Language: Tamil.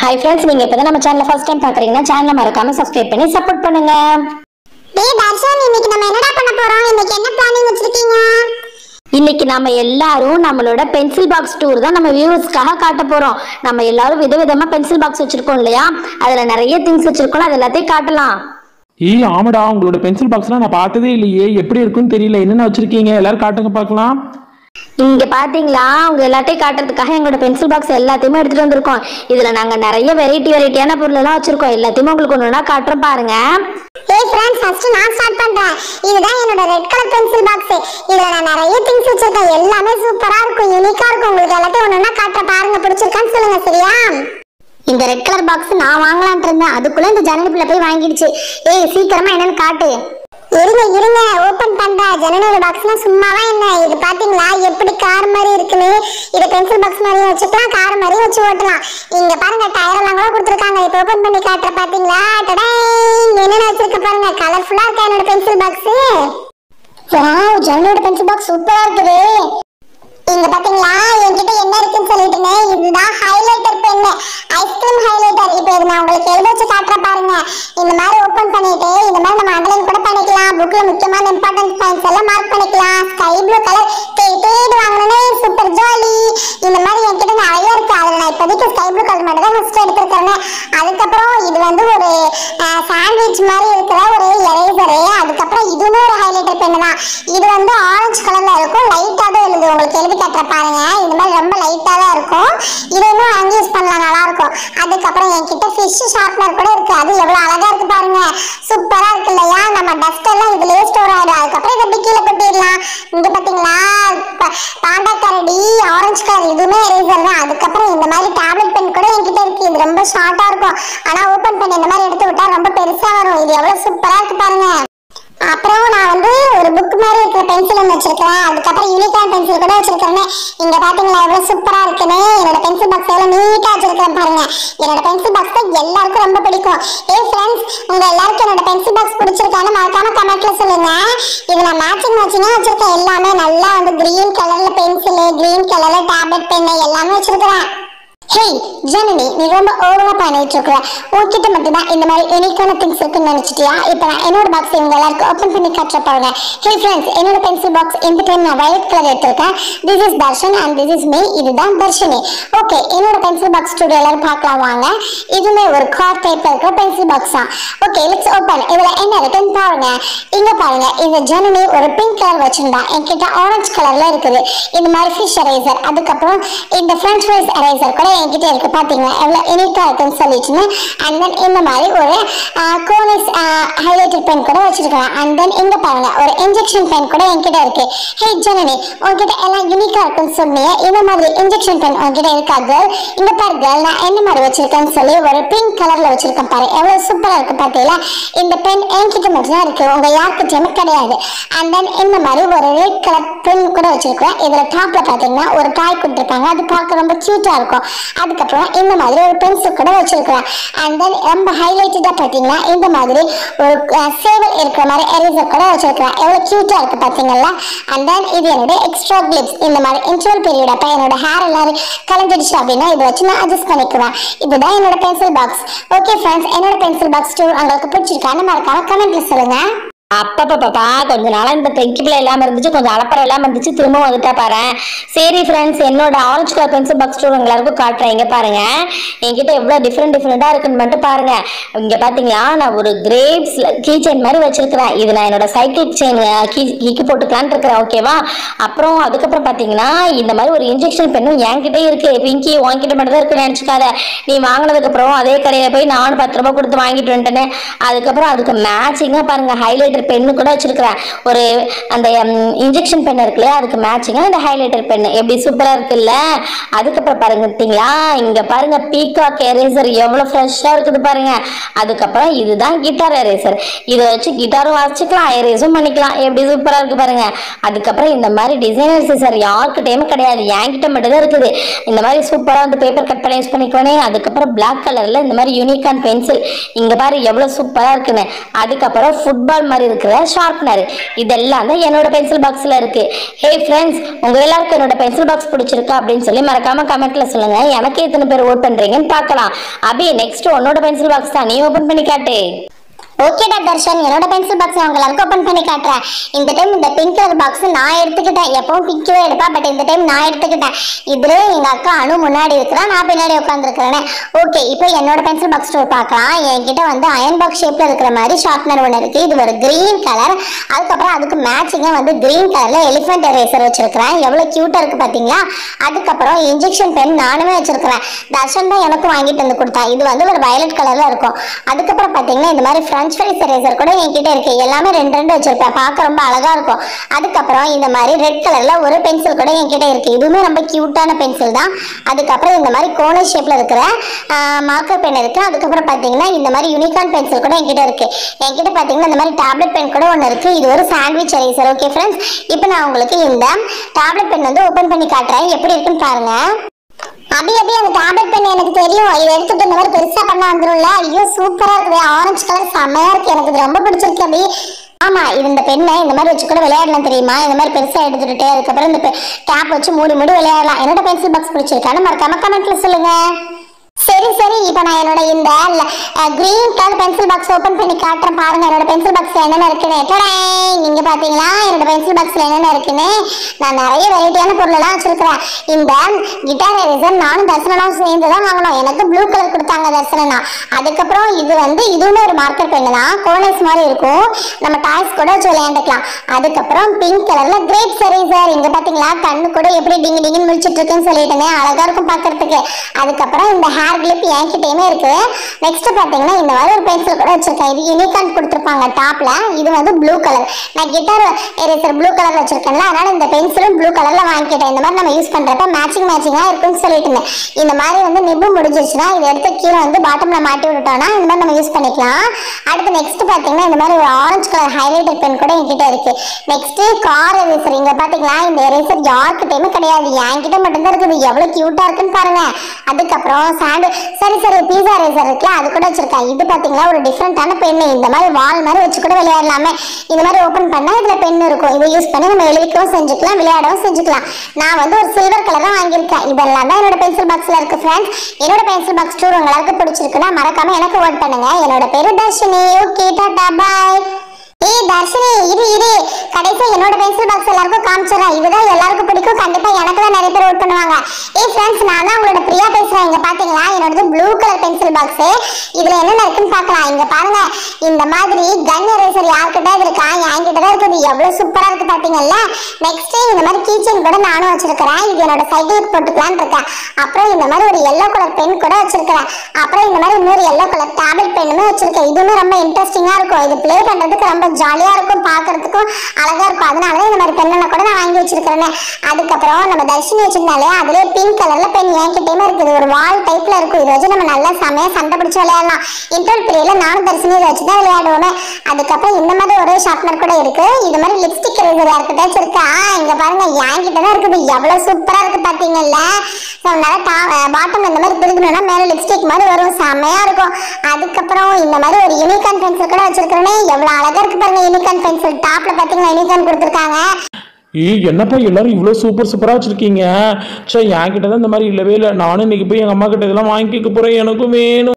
ஹாய் ஃப்ரெண்ட்ஸ் நீங்க இப்பதான் நம்ம சேனலை ஃபர்ஸ்ட் டைம் பாக்குறீங்கன்னா சேனலை மறக்காம சப்ஸ்கிரைப் பண்ணி சப்போர்ட் பண்ணுங்க டேய் தர்ஷன் இன்னைக்கு நம்ம என்னடா பண்ண போறோம் இன்னைக்கு என்ன பிளானிங் வச்சிருக்கீங்க இன்னைக்கு நம்ம எல்லாரும் நம்மளோட பென்சில் பாக்ஸ் டூர் தான் நம்ம வியூவர்ஸ்க்காக காட்ட போறோம் நம்ம எல்லாரும் விதவிதமா பென்சில் பாக்ஸ் வச்சிருக்கோம் இல்லையா அதுல நிறைய திங்ஸ் வச்சிருக்கோம் அது எல்லாத்தையும் காட்டலாம் ஏய் ஆமாடா உங்களோட பென்சில் பாக்ஸ்லாம் நான் பார்த்ததே இல்லையே எப்படி இருக்குன்னு தெரியல என்னென்ன வச்சிருக்கீங்க எல்லாரும் காட்டுங்க பார்க்கலாம் இங்க பாத்தீங்களா உங்க எல்லாத்தையும் காட்டுறதுக்காக எங்களோட பென்சில் பாக்ஸ் எல்லாத்தையுமே எடுத்துட்டு வந்திருக்கோம் இதுல நாங்க நிறைய வெரைட்டி வெரைட்டியான பொருள் எல்லாம் வச்சிருக்கோம் எல்லாத்தையுமே உங்களுக்கு ஒன்று ஒன்றா காட்டுறோம் பாருங்க ஏய் ஃப்ரெண்ட்ஸ் ஃபர்ஸ்ட் நான் ஸ்டார்ட் பண்றேன் இதுதான் என்னோட ரெட் கலர் பென்சில் பாக்ஸ் இதுல நான் நிறைய திங்ஸ் வச்சிருக்கேன் எல்லாமே சூப்பரா இருக்கும் யூனிக்கா இருக்கும் உங்களுக்கு எல்லாத்தையும் ஒண்ணு ஒண்ணா காட்டுற பாருங்க பிடிச்சிருக்கான்னு சொல்லுங்க சரியா இந்த ரெட் கலர் பாக்ஸ் நான் வாங்கலாம்னு இருந்தேன் அதுக்குள்ள இந்த ஜன்னல் பிள்ளை போய் வாங்கிடுச்சு ஏய் சீக்கிரமா என்னன்னு காட்டு இருங்க இருங்க ஓபன் பண்றேன் ஜனனோட பாக்ஸ்னா சும்மாவா என்ன இது பாத்தீங்களா எப்படி கார் மாதிரி இருக்குன்னு இது பென்சில் பாக்ஸ் மாதிரி வச்சுக்கலாம் கார் மாதிரி வச்சு ஓட்டலாம் இங்க பாருங்க டயர் எல்லாம் கூட கொடுத்துருக்காங்க இப்போ ஓபன் பண்ணி காட்டுற பாத்தீங்களா டடை என்னென்ன வச்சிருக்க பாருங்க கலர்ஃபுல்லா இருக்கா என்னோட பென்சில் பாக்ஸ் வாவ் ஜனனோட பென்சில் பாக்ஸ் சூப்பரா இருக்குது இங்க பாத்தீங்களா என்கிட்ட என்ன இருக்குன்னு சொல்லிட்டு இருந்தேன். இதுதான் ஹைலைட்டர் பென் ஐஸ்கிரீம் ஹைலைட்டர் இப்போ இது நான் உங்களுக்கு எழுத வச்சு காட்டுறேன் பாருங்க இந்த மாதிரி ஓபன் பண்ணிட்டு இந்த மாதிரி நம்ம அண்டர்லைன் கூட பண்ணிக்கலாம் புக்ல முக்கியமான இம்பார்ட்டன்ட் பாயிண்ட்ஸ் எல்லாம் மார்க் பண்ணிக்கலாம் ஸ்கை ப்ளூ கலர் தேடி வாங்கணும்னே சூப்பர் ஜாலி இந்த மாதிரி என்கிட்ட நிறைய இருக்கு அதுல நான் இப்போதைக்கு ஸ்கை ப்ளூ கலர் மட்டும் தான் ஃபர்ஸ்ட் எடுத்திருக்கேன் அதுக்கப்புறம் இது வந்து ஒரு சாண்ட்விச் மாதிரி இருக்கிற ஒரு எரேசரு அதுக்கப்புறம் இதுவும் ஒரு ஹைலைட்டர் பென் தான் இது வந்து ஆரஞ்சு கலர்ல இருக்கும் லைட்டா தான் எழுது உங்களுக்கு எழுதி காட்டுற பாருங்க இந்த மாதிரி ரொம்ப லைட்டா தான் இருக்கும் இது இன்னும் வாங்கி யூஸ் பண்ணலாம் நல்லா இருக்கும் அதுக்கப்புறம் என்கிட்ட ஃபிஷ் ஷார்ப்னர் கூட இருக்கு அது எவ்வளவு அழகா இருக்கு பாருங்க சூப்பரா இருக்கு இல்லையா நம்ம டஸ்ட் எல்லாம் இதுலயே ஸ்டோர் ஆயிடும் அதுக்கப்புறம் இதை அப்படி கீழே கொட்டிடலாம் இங்க பாத்தீங்களா ப- பாண்டா கரடி ஆரஞ்சு கலர் இதுவுமே எரேசர் தான் அதுக்கப்புறம் இந்த மாதிரி டேப்லெட் பென் கூட என்கிட்ட இருக்கு இது ரொம்ப ஷார்ட்டா இருக்கும் ஆனா ஓபன் பண்ணி இந்த மாதிரி எடுத்து விட்டா ரொம்ப பெருசா வரும் இது எவ்வளவு சூப்பரா இருக்கு பாருங்க அப்புறம் நான் வந்து ஒரு புக் மாதிரி இருக்கிற பென்சில் ஒன்று வச்சிருக்கேன் அதுக்கப்புறம் யூனிகார்ன் பென்சில் கூட வச்சிருக்கேன் இங்க பாத்தீங்களா எவ்வளவு சூப்பரா இருக்குன்னு என்னோட பென்சில் பாக்ஸ் எவ்வளவு நீட்டா வச்சிருக்கேன் பாருங்க என்னோட பென்சில் பாக்ஸ் தான் எல்லாருக்கும் ரொம்ப பிடிக்கும் ஏ ஃப்ரெண்ட்ஸ் உங்க எல்லாருக்கும் என்னோட பென்சில் பாக்ஸ் பிடிச்சிருக்கான்னு மறக்காம கமெண்ட்ல சொல்லுங்க இது நான் மேட்சிங் மேட்சிங்கா வச்சிருக்கேன் எல்லாமே நல்லா வந்து கிரீன் கலர்ல பென்சில் கிரீன் கலர்ல டேப்லெட் பென் எல்லாமே வச்சிருக்கிறேன் ஹேய் ஜனனி நீ ரொம்ப ஓவரா பண்ணிட்டு இருக்கிற உன்கிட்ட மட்டும்தான் இந்த மாதிரி யூனிக்கான திங்ஸ் இருக்குன்னு நினைச்சிட்டியா இப்போ நான் என்னோட பாக்ஸ் இவங்க எல்லாருக்கும் ஓப்பன் பண்ணி காட்ட பாருங்க ஹே ஃப்ரெண்ட்ஸ் என்னோட பென்சில் பாக்ஸ் இந்த டைம் நான் வயலட் கலர் எடுத்திருக்கேன் this is Darshan and this is me இதுதான் தர்ஷினி ஓகே என்னோட பென்சில் பாக்ஸ் ஸ்டுடியோ எல்லாரும் பார்க்கலாம் வாங்க இதுவுமே ஒரு கார் டைப்ல இருக்கிற பென்சில் பாக்ஸ் தான் ஓகே லெட்ஸ் ஓப்பன் இதுல என்ன இருக்குன்னு பாருங்க இங்க பாருங்க இந்த ஜனனி ஒரு பிங்க் கலர் வச்சிருந்தா என்கிட்ட ஆரஞ்சு கலர்ல இருக்குது இந்த மாதிரி ஃபிஷ் எரேசர் அதுக்கப்புறம் இந்த ஃப்ரெஞ்ச் ஃப்ரைஸ் எரேசர் கூட என்கிட்ட இருக்கு பாத்தீங்களா எவ்வளவு இனிக்கா இருக்குன்னு சொல்லிட்டு அண்ட் தென் இந்த மாதிரி ஒரு கோனிஸ் ஹைலைட்டர் பென் கூட வச்சிருக்கேன் அண்ட் தென் இங்க பாருங்க ஒரு இன்ஜெக்ஷன் பென் கூட என்கிட்ட இருக்கு ஹே ஜனனி உன்கிட்ட எல்லாம் யூனிக்கா இருக்குன்னு சொன்னீங்க இந்த மாதிரி இன்ஜெக்ஷன் பென் உன்கிட்ட இருக்கா கேர்ள் இங்க பாரு கேர்ள் நான் என்ன மாதிரி வச்சிருக்கேன்னு சொல்லி ஒரு பிங்க் கலர்ல வச்சிருக்கேன் பாரு எவ்வளவு சூப்பரா இருக்கு பாத்தீங்களா இந்த பென் என்கிட்ட மட்டும் தான் இருக்கு உங்க யார்கிட்டயுமே கிடையாது அண்ட் தென் இந்த மாதிரி ஒரு ரெட் கலர் பென் கூட வச்சிருக்கேன் இதுல டாப்ல பாத்தீங்கன்னா ஒரு டாய் கொடுத்துருப்பாங்க அது பார்க்க ரொம்ப கியூட்டா இருக்கும் அதுக்கப்புறம் இந்த மாதிரி ஒரு பென்சில் கூட வச்சிருக்கிறேன் அண்ட் தென் ரொம்ப ஹைலைட்டடா பாத்தீங்கன்னா இந்த மாதிரி ஒரு சேவல் இருக்கிற மாதிரி எரேசர் கூட வச்சிருக்கிறேன் எவ்வளவு கியூட்டா இருக்கு பாத்தீங்களா அண்ட் தென் இது என்னுடைய எக்ஸ்ட்ரா கிளிப்ஸ் இந்த மாதிரி இன்டர்வல் பீரியட் அப்ப என்னோட ஹேர் எல்லாரும் கலந்துடுச்சு அப்படின்னா இதை வச்சு நான் அட்ஜஸ்ட் பண்ணிக்குவேன் இதுதான் என்னோட பென்சில் பாக்ஸ் ஓகே ஃப்ரெண்ட்ஸ் என்னோட பென்சில் பாக்ஸ் டூர் உங்களுக்கு பிடிச்சிருக்கான்னு மறக்காம கமெண்ட்ல சொல்லுங்க அப்பப்பப்பா கொஞ்ச நாளா இந்த தெங்கிப்பில் இல்லாம இருந்துச்சு கொஞ்சம் அலப்பறம் இல்லாம இருந்துச்சு திரும்ப வந்துட்டா பாரு சரி ஃப்ரெண்ட்ஸ் என்னோட orange colour pencil box tour எல்லாருக்கும் காட்டுறேன் இங்க பாருங்க என்கிட்ட எவ்வளவு டிஃப்ரெண்ட் டிஃப்ரெண்டா இருக்குன்னு மட்டும் பாருங்க இங்க பாத்தீங்களா நான் ஒரு கிரேப்ஸ் கீ செயின் மாதிரி வச்சிருக்கிறேன் இது நான் என்னோட சைக்கிள் செயின் கீ கீக்கு போட்டுக்கலான்னு இருக்கிறேன் ஓகேவா அப்புறம் அதுக்கப்புறம் பாத்தீங்கன்னா இந்த மாதிரி ஒரு இன்ஜெக்ஷன் பெண்ணும் என்கிட்ட இருக்கு பிங்கி உன்கிட்ட மட்டும் தான் இருக்குன்னு நினைச்சுக்காத நீ வாங்கினதுக்கு அப்புறம் அதே கடையில போய் நானும் பத்து ரூபாய் கொடுத்து வாங்கிட்டு வந்துட்டேனே அதுக்கப்புறம் அதுக்கு மேட்சிங்கா பாருங்க ஹைலைட்டர் பென்னு கூட வச்சிருக்கிறேன் ஒரு அந்த இன்ஜெக்ஷன் பென் இருக்கு இல்லையா அதுக்கு மேட்சிங்கா இந்த ஹைலைட்டர் பென் எப்படி சூப்பரா இருக்குல்ல அதுக்கப்புறம் பாருங்க பார்த்தீங்களா இங்க பாருங்க பீகாக் எரேசர் எவ்வளவு ஃப்ரெஷ்ஷா இருக்குது பாருங்க அதுக்கப்புறம் இதுதான் கிட்டார் எரேசர் இதை வச்சு கிட்டாரும் வாசிச்சுக்கலாம் எரேஸும் பண்ணிக்கலாம் எப்படி சூப்பரா இருக்கு பாருங்க அதுக்கப்புறம் இந்த மாதிரி டிசைனர் சிசர் யாருக்கிட்டயுமே கிடையாது என்கிட்ட மட்டும் தான் இருக்குது இந்த மாதிரி சூப்பரா வந்து பேப்பர் கட் பண்ணி யூஸ் பண்ணிக்குவேனே அதுக்கப்புறம் பிளாக் கலர்ல இந்த மாதிரி யூனிகான் பென்சில் இங்க பாரு எவ்வளவு சூப்பரா இருக்குன்னு அதுக்கப்புறம் ஃபுட்பால் மாதிரி மாதிரி இருக்கிற ஷார்ப்னர் இதெல்லாம் தான் என்னோட பென்சில் பாக்ஸ்ல இருக்கு ஹே ஃப்ரெண்ட்ஸ் உங்க எல்லாருக்கும் என்னோட பென்சில் பாக்ஸ் பிடிச்சிருக்கா அப்படின்னு சொல்லி மறக்காம கமெண்ட்ல சொல்லுங்க எனக்கு எத்தனை பேர் ஓட் பண்றீங்கன்னு பார்க்கலாம் அபி நெக்ஸ்ட் உன்னோட பென்சில் பாக்ஸ் தான் நீ ஓபன் பண்ணி காட்டு ஓகேடா தர்ஷன் என்னோட பென்சில் பாக்ஸ் நான் உங்களுக்கு ஓப்பன் பண்ணி காட்டுறேன் இந்த டைம் இந்த பிங்க் கலர் பாக்ஸ் நான் எடுத்துக்கிட்டேன் எப்பவும் பிங்க்வே எடுப்பா பட் இந்த டைம் நான் எடுத்துக்கிட்டேன் இதுல எங்க அக்கா அணு முன்னாடி இருக்கிறா நான் பின்னாடி உட்காந்துருக்கிறேன் ஓகே இப்போ என்னோட பென்சில் பாக்ஸ் ஸ்டோர் பார்க்கலாம் என்கிட்ட வந்து அயன் பாக்ஸ் ஷேப்ல இருக்கிற மாதிரி ஷார்ப்னர் ஒன்று இருக்கு இது ஒரு கிரீன் கலர் அதுக்கப்புறம் அதுக்கு மேட்சிங்கா வந்து கிரீன் கலர்ல எலிஃபென்ட் எரேசர் வச்சிருக்கிறேன் எவ்வளவு கியூட்டா இருக்கு பாத்தீங்களா அதுக்கப்புறம் இன்ஜெக்ஷன் பென் நானுமே வச்சிருக்கிறேன் தர்ஷன் தான் எனக்கும் வாங்கிட்டு வந்து கொடுத்தான் இது வந்து ஒரு வயலட் கலர்ல இருக்கும் அதுக்கப்புறம் பாத்தீங்கன்னா இந்த மாதிரி ஃப்ரெஞ்ச் ஃப்ரைஸ் எரேசர் கூட என்கிட்ட இருக்கு எல்லாமே ரெண்டு ரெண்டு வச்சிருப்பேன் பார்க்க ரொம்ப அழகா இருக்கும் அதுக்கப்புறம் இந்த மாதிரி ரெட் கலர்ல ஒரு பென்சில் கூட என்கிட்ட இருக்கு இதுவுமே ரொம்ப கியூட்டான பென்சில் தான் அதுக்கப்புறம் இந்த மாதிரி கோனர் ஷேப்ல இருக்கிற மார்க்கர் பென் இருக்கு அதுக்கப்புறம் பாத்தீங்கன்னா இந்த மாதிரி யூனிகார்ன் பென்சில் கூட என்கிட்ட இருக்கு என்கிட்ட பாத்தீங்கன்னா இந்த மாதிரி டேப்லெட் பென் கூட ஒன்று இருக்கு இது ஒரு சாண்ட்விச் எரேசர் ஓகே ஃப்ரெண்ட்ஸ் இப்போ நான் உங்களுக்கு இந்த டேப்லெட் பென் வந்து ஓபன் பண்ணி காட்டுறேன் எப்படி இருக்குன்னு பாருங்க அபி அபி அந்த டேப்லெட் பென் எனக்கு தெரியும் இதை எடுத்துட்டு இந்த மாதிரி பெருசா பண்ண வந்துரும்ல ஐயோ சூப்பரா இருக்குது ஆரஞ்சு கலர் செம்மையா இருக்கு எனக்கு இது ரொம்ப பிடிச்சிருக்கு அபி ஆமா இது இந்த பெண்ணை இந்த மாதிரி வச்சு கூட விளையாடலாம் தெரியுமா இந்த மாதிரி பெருசா எடுத்துட்டு அதுக்கப்புறம் இந்த கேப் வச்சு மூடி மூடி விளையாடலாம் என்னோட பென்சில் பாக்ஸ் பிடிச்சிருக்கான்னு மறக்காம கமெண்ட்ல சொல்லுங்க சரி சரி இப்போ நான் என்னோட இந்த green colour pencil box open பண்ணி காட்டுறேன் பாருங்க என்னோட பென்சில் பாக்ஸ்ல என்னென்ன இருக்குன்னு டடேய், நீங்க பாத்தீங்களா என்னோட பென்சில் பாக்ஸ்ல என்னென்ன இருக்குன்னு நான் நிறைய வெரைட்டியான பொருள் எல்லாம் வச்சிருக்கிறேன் இந்த கிட்டார் எரேசர் நானும் தர்சனம் சேர்ந்து தான் வாங்கினோம் எனக்கு ப்ளூ கலர் கொடுத்தாங்க தர்சனா அதுக்கப்புறம் இது வந்து இதுவுமே ஒரு மார்க்கர் பெண்ணு தான் கோனஸ் மாதிரி இருக்கும் நம்ம டாய்ஸ் கூட வச்சு விளையாண்டுக்கலாம் அதுக்கப்புறம் பிங்க் கலர்ல கிரேப்ஸ் எரேசர் இங்க பாத்தீங்களா கண்ணு கூட எப்படி டிங்கு டிங்குன்னு முடிச்சிட்டு இருக்குன்னு சொல்லிட்டுங்க அழகா இருக்கும் பாக்குறதுக்கு அதுக்கப்புறம் இந்த ஹேர் கிளிப் என்கிட்டயுமே இருக்கு நெக்ஸ்ட் பாத்தீங்கன்னா இந்த மாதிரி ஒரு பென்சில் கூட வச்சிருக்கேன் இது யூனிகான் கொடுத்துருப்பாங்க டாப்ல இது வந்து ப்ளூ கலர் நான் கிட்டார் எரேசர் ப்ளூ கலர் வச்சிருக்கேன்ல அதனால இந்த பென்சிலும் ப்ளூ கலர்ல வாங்கிக்கிட்டேன் இந்த மாதிரி நம்ம யூஸ் பண்றப்ப மேட்சிங் மேட்சிங்கா இருக்குன்னு சொல்லிட்டு இருந்தேன் இந்த மாதிரி வந்து நிப்பு முடிஞ்சிருச்சுன்னா இதை எடுத்து கீழே வந்து பாட்டம்ல மாட்டி விட்டுட்டோம்னா இந்த மாதிரி நம்ம யூஸ் பண்ணிக்கலாம் அடுத்து நெக்ஸ்ட் பாத்தீங்கன்னா இந்த மாதிரி ஒரு ஆரஞ்சு கலர் ஹைலைட்டர் பென் கூட என்கிட்ட இருக்கு நெக்ஸ்ட் கார் எரேசர் இங்க பாத்தீங்களா இந்த எரேசர் யாருக்கிட்டயுமே கிடையாது என்கிட்ட மட்டும்தான் இருக்குது எவ்வளவு கியூட்டா இருக்குன்னு பாருங்க அதுக்கப்புறம் சாண்டு சரி சரி பீஸா ரேசர் இருக்குல்ல அது கூட வச்சிருக்கேன் இது பாத்தீங்களா ஒரு டிஃப்ரெண்டான பென் இந்த மாதிரி வால் மாதிரி வச்சு கூட விளையாடலாமே இந்த மாதிரி ஓபன் பண்ணா இதுல பென் இருக்கும் இதை யூஸ் பண்ணி நம்ம எழுதிக்கவும் செஞ்சுக்கலாம் விளையாடவும் செஞ்சுக்கலாம் நான் வந்து ஒரு சில்வர் கலர் தான் வாங்கியிருக்கேன் இதெல்லாம் தான் என்னோட பென்சில் பாக்ஸ்ல இருக்கு ஃப்ரெண்ட்ஸ் என்னோட பென்சில் பாக்ஸ் டூர் உங்களுக்கு பிடிச்சிருக்குன்னா மறக்காம எனக்கு ஓட் பண்ணுங்க என்னோட பேரு தர்ஷினி ஓகே டாடா பாய் ஏய் தர்ஷினி இரு இரு கடைசியா என்னோட பென்சில் பாக்ஸ் எல்லாருக்கும் காமிச்சிடறேன் இதுதான் எல்லாருக்கும் பிடிக்கும் கண்டிப்பா எனக்கு தான் நிறைய பேர் ஓட் பண்ணுவாங்க ஏய் ஃப்ரெண்ட்ஸ் நான் தான் உங்களோட பிரியா பேசுறேன் இங்க பாத்தீங்களா என்னோடது ப்ளூ கலர் பென்சில் பாக்ஸ் இதுல என்னென்ன இருக்குன்னு பார்க்கலாம் இங்க பாருங்க இந்த மாதிரி கன் எரேசர் யார்கிட்ட இருக்கா என்கிட்ட தான் இருக்குது எவ்வளவு சூப்பரா இருக்கு பாத்தீங்கல்ல நெக்ஸ்ட் இந்த மாதிரி கீச்சன் கூட நானும் வச்சிருக்கிறேன் இது என்னோட சைக்கிளுக்கு போட்டுக்கலாம்னு இருக்கேன் அப்புறம் இந்த மாதிரி ஒரு எல்லோ கலர் பென் கூட வச்சிருக்கிறேன் அப்புறம் இந்த மாதிரி இன்னொரு எல்லோ கலர் டேப்லெட் பெண்ணுமே வச்சிருக்கேன் இதுவுமே ரொம்ப இன்ட்ரெஸ்டிங்கா இருக்கும் இது ப்ளே பண்றதுக்கு ரொம்ப ஜாலியா இருக்கும் பார்க்கிறதுக்கும் அழகா இருக்கும் அதனால இந்த மாதிரி பெண்ணை கூட நான் வாங்கி வச்சிருக்கிறேன் அதுக்கப்புறம் நம்ம தர்ஷினி வச்சிருந்தாலே அதுலயே பிங்க் கலர்ல பெண் என்கிட்டயுமே இருக்குது ஒரு வால் டைப்ல இருக்கும் இதை வச்சு நம்ம நல்லா செமையா சண்டை பிடிச்சு விளையாடலாம் இன்டர் பீரியட்ல நானும் தர்ஷினி இதை வச்சு தான் விளையாடுவோமே அதுக்கப்புறம் இந்த மாதிரி ஒரு ஷார்ப்னர் கூட இருக்கு இது மாதிரி லிப்ஸ்டிக் எரேசர் யார்கிட்டயாச்சும் இருக்கா இங்க பாருங்க என்கிட்ட தான் இருக்குது எவ்வளவு சூப்பரா இருக்கு பாத்தீங்கல்ல ஸோ அதனால பாட்டம் இந்த மாதிரி திருக்கணும்னா மேல லிப்ஸ்டிக் மாதிரி வரும் செமையா இருக்கும் அதுக்கப்புறம் இந்த மாதிரி ஒரு யூனிகான் பென்சில் கூட வச்சிருக்கிறேனே எவ்வளவு அழகா இருக்கு பாருங்க யூனிகான் பென்சில் டாப்ல பாத்தீங்களா யூனிகான் கொடுத்துருக்காங்க ஏய் என்னப்பா எல்லாரும் இவ்வளோ சூப்பர் சூப்பராக வச்சுருக்கீங்க சே என்கிட்ட தான் இந்த மாதிரி இல்லவே இல்லை நானும் இன்னைக்கு போய் எங்கள் அம்மா கிட்ட இதெல்லாம் வாங்கிக்க போகிறேன் எனக்கும் வேணும்